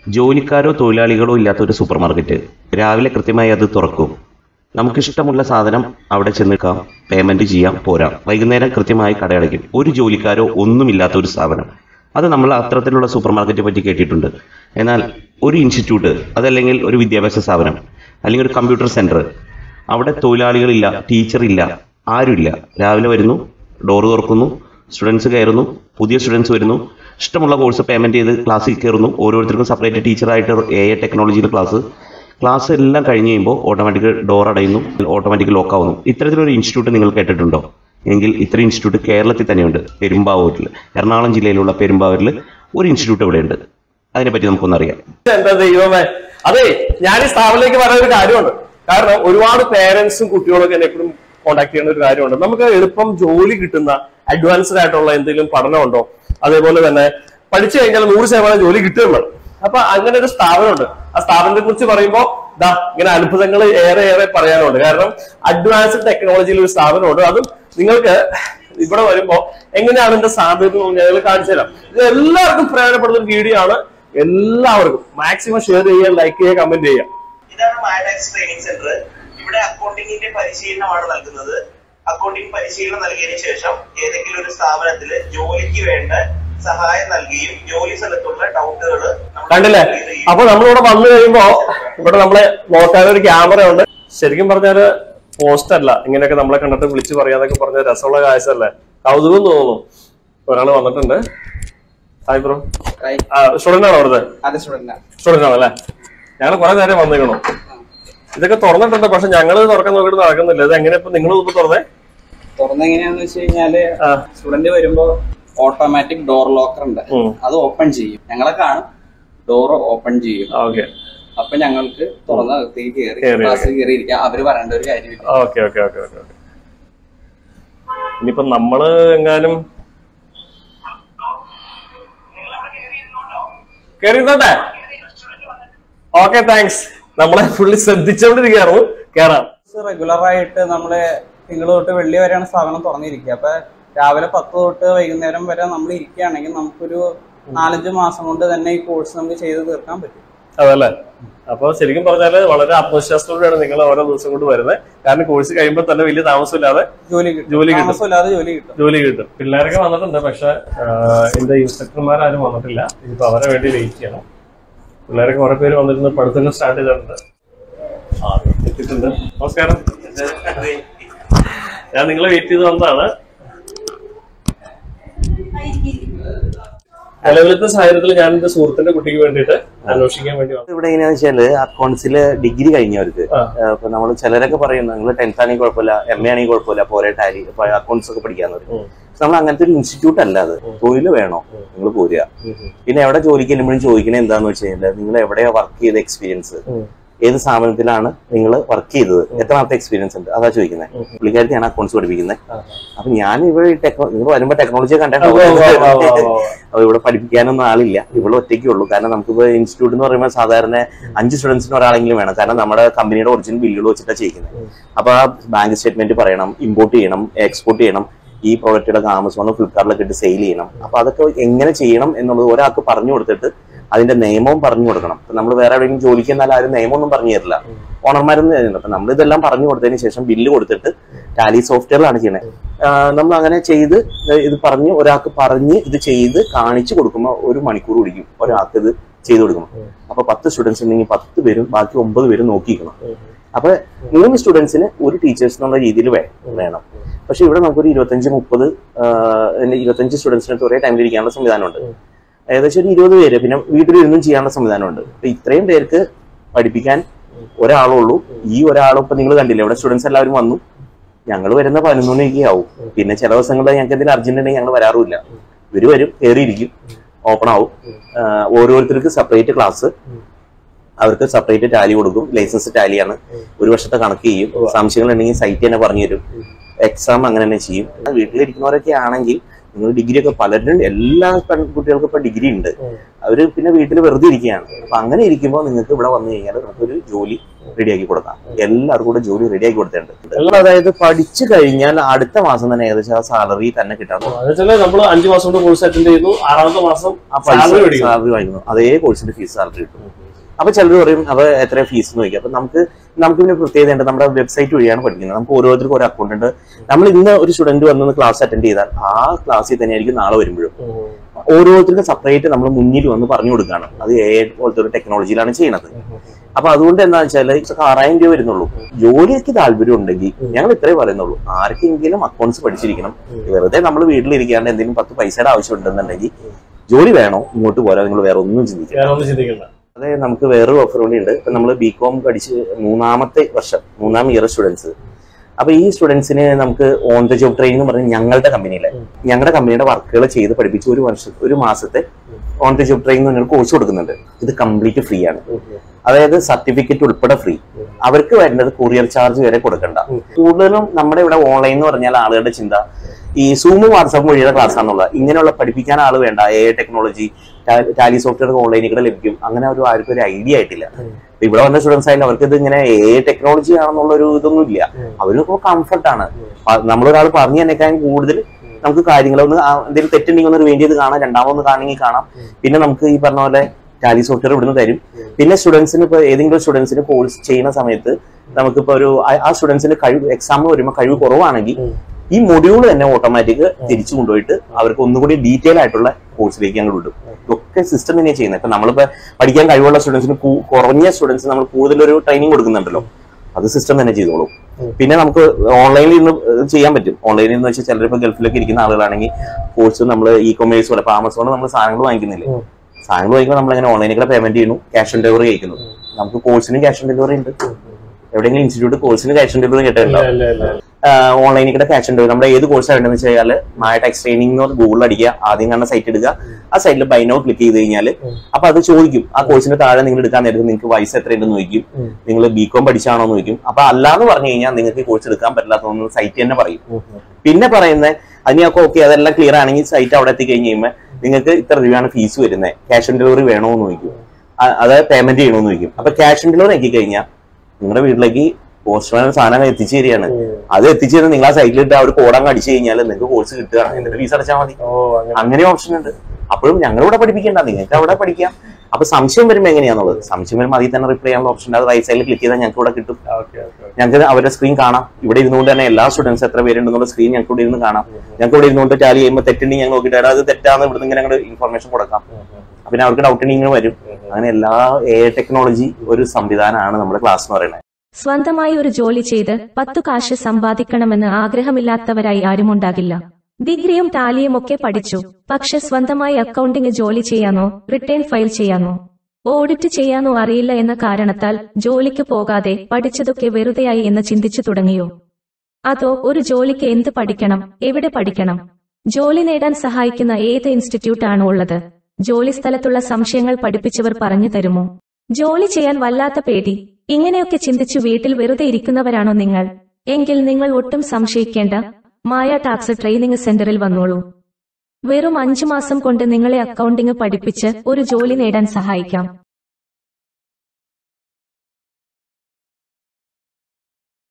ജോലിക്കാരോ തൊഴിലാളികളോ ഇല്ലാത്ത ഒരു super market രാവിലെ കൃത്യമായി അത് തുറക്കും നമുക്കിഷ്ടമുള്ള സാധനം അവിടെ ചെന്നിക്കാം പേയ്മെന്റ് ചെയ്യാം പോരാം വൈകുന്നേരം കൃത്യമായി കടയടയ്ക്കും ഒരു ജോലിക്കാരോ ഒന്നുമില്ലാത്ത ഒരു സ്ഥാപനം അത് നമ്മൾ അത്തരത്തിലുള്ള സൂപ്പർ മാർക്കറ്റിനെ പറ്റി കേട്ടിട്ടുണ്ട് എന്നാൽ ഒരു ഇൻസ്റ്റിറ്റ്യൂട്ട് അതല്ലെങ്കിൽ ഒരു വിദ്യാഭ്യാസ സ്ഥാപനം അല്ലെങ്കിൽ ഒരു കമ്പ്യൂട്ടർ സെന്റർ അവിടെ തൊഴിലാളികളില്ല ടീച്ചറില്ല ആരുമില്ല രാവിലെ വരുന്നു ഡോറ് തുറക്കുന്നു സ്റ്റുഡൻസ് കയറുന്നു പുതിയ സ്റ്റുഡൻസ് വരുന്നു ഇഷ്ടമുള്ള കോഴ്സ് പേയ്മെന്റ് ചെയ്ത് ക്ലാസ്സിൽ കയറുന്നു ഓരോരുത്തർക്കും സെപ്പറേറ്റ് ടീച്ചറായിട്ട് എ ഐ ടെക്നോളജിയുടെ ക്ലാസ് ക്ലാസ് എല്ലാം കഴിഞ്ഞ് കഴിയുമ്പോൾ ഓട്ടോമാറ്റിക് ഡോർ അടയുന്നു ഓട്ടോമാറ്റിക് ലോക്ക് ആവുന്നു ഇത്തരത്തിലൊരു ഇൻസ്റ്റിറ്റ്യൂട്ട് നിങ്ങൾ കേട്ടിട്ടുണ്ടോ എങ്കിൽ ഇത്ര ഇൻസ്റ്റിറ്റ്യൂട്ട് കേരളത്തിൽ തന്നെയുണ്ട് പെരുമ്പാവൂരിൽ എറണാകുളം ജില്ലയിലുള്ള പെരുമ്പാവൂരിൽ ഒരു ഇൻസ്റ്റിറ്റ്യൂട്ട് ഇവിടെയുണ്ട് അതിനെപ്പറ്റി നമുക്കൊന്നറിയാം എന്താ ദൈവമേ അതെ ഞാൻ ഈ സ്ഥാപനത്തിലേക്ക് പറയുന്ന ഒരു കാര്യമുണ്ട് കാരണം ഒരുപാട് പേരൻസും കുട്ടികളൊക്കെ എന്നെ എപ്പോഴും കോൺടാക്ട് ചെയ്യുന്ന ഒരു കാര്യമുണ്ട് നമുക്ക് എളുപ്പം ജോലി കിട്ടുന്ന അഡ്വാൻസ്ഡ് ആയിട്ടുള്ള എന്തെങ്കിലും പഠനമുണ്ടോ അതേപോലെ തന്നെ പഠിച്ചു കഴിഞ്ഞാൽ നൂറ് ശതമാനം ജോലി കിട്ടുകയും വേണം അപ്പൊ അങ്ങനെ ഒരു സ്ഥാപനമുണ്ട് ആ സ്ഥാപനത്തെ കുറിച്ച് പറയുമ്പോൾ ദാ ഇങ്ങനെ അത്ഭുതങ്ങൾ ഏറെ ഏറെ പറയാനുണ്ട് കാരണം അഡ്വാൻസ്ഡ് ടെക്നോളജിയിൽ ഒരു സ്ഥാപനമുണ്ട് അതും നിങ്ങൾക്ക് ഇവിടെ വരുമ്പോ എങ്ങനെയാണ് ഇതിന്റെ സാധ്യത ഞങ്ങൾ കാണിച്ചു തരാം ഇത് എല്ലാവർക്കും പ്രയോജനപ്പെടുന്ന ഒരു വീഡിയോ ആണ് എല്ലാവർക്കും മാക്സിമം ഷെയർ ചെയ്യുക ലൈക്ക് ചെയ്യുക കമന്റ് ചെയ്യുക ഇതാണ് മാഡാക്സ് ട്രെയിനിങ് സെന്റർ ഇവിടെ അക്കൗണ്ടിങ്ങിന്റെ പരിശീലനമാണ് നൽകുന്നത് അക്കൗണ്ടിംഗ് പരിശീലനം നൽകിയതിനു ശേഷം ഏതെങ്കിലും ഒരു സ്ഥാപനത്തിൽ ജോലിക്ക് വേണ്ട സഹായം നൽകുകയും ജോലി സ്ഥലത്തുള്ള ഡൗട്ടുകൾ കണ്ടില്ലേ അപ്പൊ നമ്മളിവിടെ വന്നു കഴിയുമ്പോ ഇവിടെ നമ്മളെ നോക്കാൻ ഒരു ക്യാമറ ഉണ്ട് ശരിക്കും പറഞ്ഞാല് പോസ്റ്റ് അല്ല ഇങ്ങനെയൊക്കെ നമ്മളെ കണ്ടിട്ട് വിളിച്ചു പറയാന്നൊക്കെ പറഞ്ഞ രസമുള്ള കാഴ്ചയല്ലേ കൗതുകം തോന്നുന്നു ഒരാൾ വന്നിട്ടുണ്ട് ഹായ് ബ്രോ സ്റ്റുഡന്റ് ആണോ അവിടുത്തെ അത് സ്റ്റുഡന്റ് സ്റ്റുഡന്റ് ആണല്ലേ ഞങ്ങൾ കുറെ നേരം വന്നിരിക്കണു ഇതൊക്കെ തുറന്നിട്ടുണ്ട് പക്ഷെ ഞങ്ങൾ തുറക്കാൻ നോക്കിയിട്ട് നടക്കുന്നില്ല ഇത് എങ്ങനെ ഇപ്പൊ നിങ്ങൾ ഇപ്പൊ തുറന്നേ തുറന്നെങ്ങനെയാന്ന് വെച്ച് കഴിഞ്ഞാല് ആ. സ്റ്റുഡന്റ് വരുമ്പോ ഓട്ടോമാറ്റിക് ഡോർ ലോക്കർ ഉണ്ട് ഉം. അത് ഓപ്പൺ ചെയ്യും ഞങ്ങളെ കാണും ഡോർ ഓപ്പൺ ചെയ്യും ഓക്കെ അപ്പൊ ഞങ്ങൾക്ക് തുറന്ന് അകത്തേക്ക് കയറി കേറി, ക്ലാസ്സിൽ കയറി ഇരിക്കാം അവര് പറയേണ്ട ഒരു കാര്യമില്ല okay okay okay okay okay ഇനിയിപ്പോ നമ്മള് എങ്ങാനും കേറിയിരുന്നോട്ടെ ഓക്കെ താങ്ക്സ് നമ്മളെ ഫുള്ളി ശ്രദ്ധിച്ചോണ്ടിരിക്കുകയായിരുന്നു കേറാം റെഗുലർ ആയിട്ട് നമ്മള് തിങ്കൾ തൊട്ട് വെള്ളി വരെയാണ് സ്ഥാപനം തുറന്നിരിക്കുക അപ്പൊ രാവിലെ പത്ത് തൊട്ട് വൈകുന്നേരം വരെ നമ്മൾ ഇരിക്കുകയാണെങ്കിൽ നമുക്കൊരു നാലഞ്ച് മാസം കൊണ്ട് തന്നെ ഈ കോഴ്സ് നമുക്ക് ചെയ്ത് തീർക്കാൻ പറ്റും അതല്ലേ അപ്പൊ ശരിക്കും പറഞ്ഞാല് വളരെ ആത്മവിശ്വാസത്തോടെയാണ് നിങ്ങൾ ഓരോ ദിവസം കൊണ്ട് വരുന്നത് കാരണം കോഴ്സ് കഴിയുമ്പോൾ തന്നെ വലിയ താമസമില്ലാതെ ജോലി കിട്ടും ജോലി കിട്ടും. താമസമില്ലാതെ ജോലി കിട്ടും ജോലി കിട്ടും പിള്ളേരൊക്കെ വന്നിട്ടുണ്ട് പക്ഷെ എന്റെ ഇൻസ്ട്രക്ടർമാരും വന്നിട്ടില്ല ഇനിയിപ്പോ അവരെ വേണ്ടി വെയിറ്റ് ചെയ്യണം പിള്ളേരൊക്കെ കുറെ പേര് വന്നിരുന്ന് പഠിത്തങ്ങൾ സ്റ്റാർട്ട് ചെയ്തിട്ടുണ്ട് ആ എത്തിയിട്ടുണ്ട് നമസ്കാരം ഞാൻ നിങ്ങളെ വെയിറ്റ് ചെയ്ത് വന്നതാണ് നിലവിലത്തെ സാഹചര്യത്തിൽ ഞാൻ എന്റെ സുഹൃത്തിന്റെ കുട്ടിക്ക് വേണ്ടിയിട്ട് അന്വേഷിക്കാൻ വേണ്ടി വന്നു ഇവിടെ എങ്ങനെയാന്ന് വെച്ചാല് അക്കൗണ്ട്സിൽ ഡിഗ്രി കഴിഞ്ഞവർക്ക് ആ. ഇപ്പൊ നമ്മൾ ചിലരൊക്കെ പറയും നിങ്ങൾ ടെൻത്ത് ആണെങ്കിൽ കുഴപ്പമില്ല എം എ ആണെങ്കിൽ കുഴപ്പമില്ല പോരെ ടാലി അക്കൗണ്ട്സ് ഒക്കെ പഠിക്കാന്ന് പറയും ഉം. പക്ഷെ നമ്മൾ അങ്ങനത്തെ ഒരു ഇൻസ്റ്റിറ്റ്യൂട്ട് അല്ല അത് തൊഴിൽ വേണോ നിങ്ങൾ പോരുക പിന്നെ എവിടെ ജോലിക്ക് ചെല്ലുമ്പോഴും ചോദിക്കണേ എന്താന്ന് വെച്ച് കഴിഞ്ഞാൽ നിങ്ങൾ എവിടെയാ വർക്ക് ചെയ്ത എക്സ്പീരിയൻസ് ഉം. ഏത് സ്ഥാപനത്തിലാണ് നിങ്ങൾ വർക്ക് ചെയ്തത് എത്ര നാളത്തെ എക്സ്പീരിയൻസ് ഉണ്ട് അതാ ചോദിക്കുന്നത് പുള്ളിക്കാരത്തെയാണ് അക്കൗണ്ട്സ് പഠിപ്പിക്കുന്നത് അപ്പൊ ഞാൻ ഇവിടെ ടെക്നോ നിങ്ങൾ വരുമ്പോ ടെക്നോളജി കണ്ടിട്ട് ഉവ്വ് ഉവ്വ് ഉവ്വ് ഉവ്വ് ഉവ്വ്. അപ്പൊ ഇവിടെ പഠിപ്പിക്കാനൊന്നും ആളില്ല ഇവിടെ ഒറ്റയ്ക്കേ ഉള്ളൂ കാരണം നമുക്കിപ്പോ ഇൻസ്റ്റിറ്റ്യൂട്ട് എന്ന് പറയുമ്പോൾ സാധാരണ അഞ്ച് സ്റ്റുഡൻസിന് ഒരാളെങ്കിലും വേണം കാരണം നമ്മുടെ കമ്പനിയുടെ ഒറിജിനൽ ബില്ലുകൾ വെച്ചിട്ടാണ് ചെയ്യുന്നത് അപ്പൊ ആ ബാങ്ക് സ്റ്റേറ്റ്മെന്റ് പറയണം ഇമ്പോർട്ട് ചെയ്യണം എക്സ്പോർട്ട് ചെയ്യണം ഈ പ്രോഡക്റ്റുകളൊക്കെ ആമസോണോ ഫ്ലിപ്കാർട്ടിലൊക്കെ ഇട്ട് സെയിൽ ചെയ്യണം അപ്പൊ അതൊക്കെ എങ്ങനെ ചെയ്യണം എന്നുള്ളത് ഒരാൾക്ക് പറഞ്ഞു കൊടുത്തിട്ട് അതിന്റെ നിയമവും പറഞ്ഞു കൊടുക്കണം നമ്മൾ വേറെ എവിടെയെങ്കിലും ജോലിക്ക് എന്നാൽ ആരും നിയമമൊന്നും പറഞ്ഞു തരില്ല ഓണർമാരൊന്നും തരുന്നില്ല അപ്പൊ നമ്മൾ ഇതെല്ലാം പറഞ്ഞു കൊടുത്തതിന് ശേഷം ബില്ല് കൊടുത്തിട്ട് ടാലി സോഫ്റ്റ്വെയറിലാണ് ചെയ്യുന്നത് നമ്മൾ അങ്ങനെ ചെയ്ത് ഇത് പറഞ്ഞ് ഒരാൾക്ക് പറഞ്ഞ് ഇത് ചെയ്ത് കാണിച്ചു കൊടുക്കുമ്പോൾ ഒരു മണിക്കൂർ പിടിക്കും ഒരാൾക്ക് ഇത് ചെയ്തു കൊടുക്കണം അപ്പൊ പത്ത് സ്റ്റുഡൻസ് ഉണ്ടെങ്കിൽ പത്ത് പേരും ബാക്കി ഒമ്പത് പേരും നോക്കിക്കണം അപ്പൊ മൂന്ന് സ്റ്റുഡൻസിന് ഒരു ടീച്ചേഴ്സ് എന്നുള്ള രീതിയിൽ വേണം പക്ഷെ ഇവിടെ നമുക്കൊരു ഇരുപത്തഞ്ച് മുപ്പത് ഇരുപത്തഞ്ച് സ്റ്റുഡൻസിനൊക്കെ ഒരേ ടൈമിൽ ഇരിക്കാനുള്ള സംവിധാനമുണ്ട് ഏകദേശം ഒരു ഇരുപത് പേര് പിന്നെ വീട്ടിലിരുന്നും ചെയ്യാനുള്ള സംവിധാനമുണ്ട് അപ്പൊ ഇത്രയും പേർക്ക് പഠിപ്പിക്കാൻ ഒരാളുള്ളൂ ഈ ഒരാളും ഇപ്പൊ നിങ്ങൾ കണ്ടില്ലേ ഇവിടെ സ്റ്റുഡൻസ് എല്ലാവരും വന്നു ഞങ്ങൾ വരുന്ന പതിനൊന്ന് മണിയൊക്കെ ആവും പിന്നെ ചില ദിവസങ്ങളിൽ ഞങ്ങൾക്ക് എന്തെങ്കിലും അർജന്റ് ഉണ്ടെങ്കിൽ ഞങ്ങൾ വരാറുമില്ല ഇവര് വരും കയറിയിരിക്കും ഓപ്പൺ ആവും ആഹ് ഓരോരുത്തർക്ക് സെപ്പറേറ്റ് ക്ലാസ് അവർക്ക് സെപ്പറേറ്റ് ടാലി കൊടുക്കും ലൈസൻസ് ടാലിയാണ് ഒരു വർഷത്തെ കണക്ക് ചെയ്യും സംശയങ്ങൾ ഉണ്ടെങ്കിൽ സൈറ്റ് തന്നെ പറഞ്ഞു തരും എക്സാം അങ്ങനെ തന്നെ ചെയ്യും വീട്ടിലിരിക്കുന്നവരൊക്കെ ആണെങ്കിൽ നിങ്ങൾ ഡിഗ്രി ഒക്കെ പലരും എല്ലാ പെൺകുട്ടികൾക്കും ഇപ്പൊ ഡിഗ്രി ഉണ്ട് ഉം. അവര് പിന്നെ വീട്ടിൽ വെറുതെ ഇരിക്കുകയാണ് അപ്പൊ അങ്ങനെ ഇരിക്കുമ്പോൾ നിങ്ങൾക്ക് ഇവിടെ വന്നു കഴിഞ്ഞാൽ നമുക്കൊരു ജോലി റെഡിയാക്കി കൊടുക്കാം എല്ലാവർക്കും കൂടെ ജോലി റെഡിയാക്കി കൊടുത്തിട്ടുണ്ട് അതായത് പഠിച്ചു കഴിഞ്ഞാൽ അടുത്ത മാസം തന്നെ ഏകദേശം ആ സാലറി തന്നെ കിട്ടാൻ തുടങ്ങും. എന്നുവെച്ചാൽ നമ്മൾ അഞ്ചു മാസം കൊണ്ട് കോഴ്സ് അറ്റൻഡ് ചെയ്യുന്നു ആറാമത്തെ മാസം ആ പൈസ salary മേടിക്കുന്നു. സാലറി വാങ്ങിക്കുന്നു അതേ കോഴ്സിന്റെ ഫീസ് സാലറി കിട്ടും അപ്പൊ ചിലർ പറയും അപ്പൊ എത്ര ഫീസ് എന്ന് ചോദിക്കും അപ്പൊ നമുക്ക് നമുക്ക് പിന്നെ പ്രത്യേകത ഉണ്ട് നമ്മുടെ വെബ്സൈറ്റ് വഴിയാണ് പഠിക്കുന്നത് നമുക്ക് ഓരോരുത്തർക്കും ഒരു അക്കൗണ്ട് ഉണ്ട് നമ്മൾ ഇന്ന് ഒരു സ്റ്റുഡന്റ് വന്ന് ക്ലാസ് അറ്റൻഡ് ചെയ്താൽ ആ ക്ലാസ്സിൽ തന്നെയായിരിക്കും നാളെ വരുമ്പോഴും ഉം. ഓരോരുത്തർക്കും സെപ്പറേറ്റ് നമ്മൾ മുന്നിൽ വന്ന് പറഞ്ഞു കൊടുക്കുകയാണ് അത് ഏ പോലത്തെ ഒരു ടെക്നോളജിയിലാണ് ചെയ്യുന്നത് അപ്പൊ അതുകൊണ്ട് എന്താ വെച്ചാൽ ആറായിരം രൂപ വരുന്നുള്ളൂ ജോലിക്ക് താല്പര്യം ഉണ്ടെങ്കിൽ ഞങ്ങൾ ഇത്രേ പറയുന്നുള്ളൂ ആർക്കെങ്കിലും അക്കൗണ്ട്സ് പഠിച്ചിരിക്കണം വെറുതെ നമ്മൾ വീട്ടിലിരിക്കാണ്ട് എന്തെങ്കിലും പത്ത് പൈസയുടെ ആവശ്യം ഉണ്ടെന്നുണ്ടെങ്കിൽ ജോലി വേണോ ഇങ്ങോട്ട് പോരാ നിങ്ങൾ വേറെ ഒന്നും ചിന്തിക്കുക വേറെ ഒന്നും ചിന്തിക്കണ്ട അതെ നമുക്ക് വേറൊരു ഓഫർ കൂടി ഉണ്ട് ഇപ്പൊ നമ്മൾ ബി കോം പഠിച്ച് മൂന്നാമത്തെ വർഷം മൂന്നാം ഇയർ സ്റ്റുഡൻസ് അപ്പൊ ഈ സ്റ്റുഡൻസിന് നമുക്ക് ഓൺ ദ ജോബ് ട്രെയിനിങ് എന്ന് പറഞ്ഞ് ഞങ്ങളുടെ കമ്പനിയിലെ ഞങ്ങളുടെ കമ്പനിയുടെ വർക്കുകൾ ചെയ്ത് പഠിപ്പിച്ച് ഒരു വർഷം ഒരു മാസത്തെ ഓൺ ദ ജോബ് ട്രെയിനിങ് നിങ്ങൾ കോഴ്സ് കൊടുക്കുന്നുണ്ട് ഇത് കംപ്ലീറ്റ് ഫ്രീ ആണ് അതായത് സർട്ടിഫിക്കറ്റ് ഉൾപ്പെടെ ഫ്രീ അവർക്ക് വരുന്നത് കൊറിയർ ചാർജ് വരെ കൊടുക്കണ്ട കൂടുതലും നമ്മുടെ ഇവിടെ ഓൺലൈൻ എന്ന് പറഞ്ഞാൽ ആളുകളുടെ ചിന്ത ഈ സൂമും വാട്സാപ്പും വഴിയുടെ ക്ലാസ് ആണെന്നുള്ളത് ഇങ്ങനെയുള്ള പഠിപ്പിക്കാൻ ആൾ വേണ്ട എ ടെക്നോളജി ടാലി സോഫ്റ്റ്വെയർ ഓൺലൈനിൽ കൂടെ ലഭിക്കും അങ്ങനെ ഒരു ആർക്കും ഒരു ഐഡിയ ആയിട്ടില്ല ഇപ്പൊ ഇവിടെ വന്ന സ്റ്റുഡൻസ് ആയാലും അവർക്ക് ഇത് ഇങ്ങനെ എ ടെക്നോളജി ആണെന്നുള്ള ഒരു ഇതൊന്നും ഇല്ല അവർക്ക് കംഫർട്ടാണ് നമ്മളൊരാൾ പറഞ്ഞു തന്നെക്കാൻ കൂടുതൽ നമുക്ക് കാര്യങ്ങളൊന്ന് ആ എന്തെങ്കിലും തെറ്റുണ്ടെങ്കിൽ ഒന്ന് റിവൈൻഡ് ചെയ്ത് കാണാം രണ്ടാമതൊന്ന് കാണണമെങ്കിൽ കാണാം പിന്നെ നമുക്ക് ഈ പറഞ്ഞ പോലെ ടാലി സോഫ്റ്റ്വെയർ ഇവിടുന്ന് തരും പിന്നെ സ്റ്റുഡൻസിന് ഇപ്പൊ ഏതെങ്കിലും സ്റ്റുഡൻസിന് കോഴ്സ് ചെയ്യുന്ന സമയത്ത് നമുക്കിപ്പോ ഒരു ആ- ആ സ്റ്റുഡൻസിന് കഴിവ് എക്സാം വരുമ്പോൾ കഴിവ് കുറവാണെങ്കിൽ ഈ മൊഡ്യൂൾ തന്നെ ഓട്ടോമാറ്റിക് തിരിച്ചു കൊണ്ടുപോയിട്ട് അവർക്ക് ഒന്നുകൂടി ഡീറ്റെയിൽ ആയിട്ടുള്ള കോഴ്സിലേക്ക് ഞങ്ങൾ വിടും ഇതൊക്കെ സിസ്റ്റം തന്നെയാണ് ചെയ്യുന്നത് ഇപ്പൊ നമ്മളിപ്പോ പഠിക്കാൻ കഴിവുള്ള സ്റ്റുഡൻസിന് കുറഞ്ഞ സ്റ്റുഡൻസിന് നമ്മൾ കൂടുതലൊരു ട്രെയിനിങ് കൊടുക്കുന്നുണ്ടല്ലോ അത് സിസ്റ്റം തന്നെ ചെയ്തോളും പിന്നെ നമുക്ക് ഓൺലൈനിൽ ഇന്ന് ചെയ്യാൻ പറ്റും ഓൺലൈനിൽ എന്ന് വെച്ചാൽ ചിലരിപ്പോ ഗൾഫിലൊക്കെ ഇരിക്കുന്ന ആളുകളാണെങ്കിൽ കോഴ്സ് നമ്മൾ ഇ കൊമേഴ്സ് പോലെ ഇപ്പൊ ആമസോണിൽ നമ്മൾ സാധനങ്ങൾ വാങ്ങിക്കുന്നില്ലേ സാധനങ്ങൾ വാങ്ങിക്കുമ്പോൾ നമ്മൾ അങ്ങനെ ഓൺലൈനിൽ കൂടെ പേയ്മെന്റ് ചെയ്യുന്നു ക്യാഷ് ഓൺ ഡെലിവറി കഴിക്കുന്നു നമുക്ക് കോഴ്സിനും ക്യാഷ് ഓൺ ഡെലിവറി ഉണ്ട് എവിടെയെങ്കിലും ഇൻസ്റ്റിറ്റ്യൂട്ട് കോഴ്സിന് ക്യാഷ് ഓൺ ഡെലിവറി കേട്ടിട്ടുണ്ടോ ഇല്ല, ഇല്ല, ഇല്ല. ഓൺലൈനിൽ കൂടെ ക്യാഷ് ഉണ്ട് നമ്മുടെ ഏത് കോഴ്സ് വേണ്ടതെന്ന് വെച്ച് കഴിഞ്ഞാൽ മായ ടെക്സ് ട്രെയിനിങ് എന്ന് ഗൂഗിളിൽ അടിക്കുക ആദ്യം കാണുന്ന സൈറ്റ് എടുക്കുക ആ സൈറ്റിൽ ബൈ നോ ക്ലിക്ക് ചെയ്ത് കഴിഞ്ഞാൽ അപ്പൊ അത് ചോദിക്കും ആ കോഴ്സിന്റെ താഴെ നിങ്ങൾ എടുക്കാൻ നേരത്തെ നിങ്ങൾക്ക് വയസ്സ് എത്രയുണ്ടെന്ന് ചോദിക്കും നിങ്ങൾ ബി കോം പഠിച്ചാണോ എന്ന് ചോദിക്കും അപ്പൊ അല്ലാന്ന് പറഞ്ഞു കഴിഞ്ഞാൽ നിങ്ങൾക്ക് കോഴ്സ് എടുക്കാൻ പറ്റില്ലാത്തതെന്ന് സൈറ്റ് തന്നെ പറയും പിന്നെ പറയുന്നത് അതിനൊക്കെ ഓക്കെ അതെല്ലാം ക്ലിയർ ആണെങ്കിൽ സൈറ്റ് അവിടെ എത്തിക്കഴിഞ്ഞ് കഴിയുമ്പോൾ നിങ്ങൾക്ക് ഇത്ര രൂപയാണ് ഫീസ് വരുന്നത് ക്യാഷ് ഓൺ ഡെലിവറി വേണോ എന്ന് ചോദിക്കും അ- അതായത് പേയ്മെന്റ് ചെയ്യണമെന്ന് ചോദിക്കും അപ്പൊ ക്യാഷ് ഓൺ ഡെലിവറി ആക്കി കഴിഞ്ഞാൽ നിങ്ങളുടെ വീട്ടിലേക്ക് പോസ്റ്റ്മാൻ സാധനം എത്തിച്ചു തരികയാണ് അത് എത്തിച്ചു തരുന്ന നിങ്ങൾ ആ സൈറ്റിലിട്ട് ആ ഒരു കോടങ്ങ് അടിച്ചു കഴിഞ്ഞാൽ നിങ്ങൾക്ക് കോഴ്സ് കിട്ടുകയാണ് എന്നിട്ട് ഫീസ് അടച്ചാൽ മതി ഓ അങ്ങനെ അങ്ങനെ ഓപ്ഷൻ ഉണ്ട് അപ്പോഴും ഞങ്ങളിവിടെ പഠിപ്പിക്കണ്ട നിങ്ങൾക്ക് അവിടെ പഠിക്കാം അപ്പൊ സംശയം വരുമ്പോൾ എങ്ങനെയാന്നുള്ളത് സംശയം വരുമ്പോൾ അതിൽ തന്നെ റിപ്ലൈ ചെയ്യാനുള്ള ഓപ്ഷൻ ഉണ്ട് അത് റൈറ്റ് സൈഡിൽ ക്ലിക്ക് ചെയ്താൽ ഞങ്ങൾക്ക് ഇവിടെ കിട്ടും ഓക്കെ ഓക്കെ ഞങ്ങൾക്ക് അവരുടെ സ്ക്രീൻ കാണാം ഇവിടെ ഇരുന്നുകൊണ്ട് തന്നെ എല്ലാ സ്റ്റുഡൻസ് എത്ര പേരുണ്ടെന്നുള്ള സ്ക്രീൻ ഞങ്ങൾക്ക് ഇവിടെ ഇരുന്ന് കാണാം ഞങ്ങൾക്ക് ഇവിടെ ഇരുന്നുകൊണ്ട് ടാലി ചെയ്യുമ്പോൾ തെറ്റുണ്ടെങ്കിൽ ഞങ്ങൾ നോക്കിയിട്ട് എടാ, അത് തെറ്റാന്ന് ഇവിടുന്ന് ഇങ്ങനെ ഞങ്ങൾ ഇൻഫർമേഷൻ കൊടുക്കാം പിന്നെ അവർക്ക് ഡൗട്ട് ഉണ്ടെങ്കിൽ ഇങ്ങനെ വരും അങ്ങനെ എല്ലാ എ ടെക്നോളജി ഒരു സംവിധാനമാണ് നമ്മുടെ ക്ലാസ് എന്ന് പറയുന്നത് സ്വന്തമായി ഒരു ജോലി ചെയ്ത് പത്തു കാശ് സമ്പാദിക്കണമെന്ന് ആഗ്രഹമില്ലാത്തവരായി ആരുമുണ്ടാകില്ല ഡിഗ്രിയും ടാലിയും ഒക്കെ പഠിച്ചു പക്ഷെ സ്വന്തമായി അക്കൗണ്ടിംഗ് ജോലി ചെയ്യാനോ റിട്ടേൺ ഫയൽ ചെയ്യാനോ ഓഡിറ്റ് ചെയ്യാനോ അറിയില്ല എന്ന കാരണത്താൽ ജോലിക്ക് പോകാതെ പഠിച്ചതൊക്കെ വെറുതെയായി എന്ന് ചിന്തിച്ചു തുടങ്ങിയോ അതോ ഒരു ജോലിക്ക് എന്ത് പഠിക്കണം എവിടെ പഠിക്കണം ജോലി നേടാൻ സഹായിക്കുന്ന ഏത് ഇൻസ്റ്റിറ്റ്യൂട്ട് ആണ് ഉള്ളത് ജോലി സ്ഥലത്തുള്ള സംശയങ്ങൾ പഠിപ്പിച്ചവർ പറഞ്ഞു തരുമോ ജോലി ചെയ്യാൻ വല്ലാത്ത പേടി ഇങ്ങനെയൊക്കെ ചിന്തിച്ചു വീട്ടിൽ വെറുതെ ഇരിക്കുന്നവരാണോ നിങ്ങൾ എങ്കിൽ നിങ്ങൾ ഒട്ടും സംശയിക്കേണ്ട മായ ടാക്സ് ട്രെയിനിങ് സെന്ററിൽ വന്നോളൂ വെറും അഞ്ചു മാസം കൊണ്ട് നിങ്ങളെ അക്കൗണ്ടിംഗ് പഠിപ്പിച്ച് ഒരു ജോലി നേടാൻ സഹായിക്കാം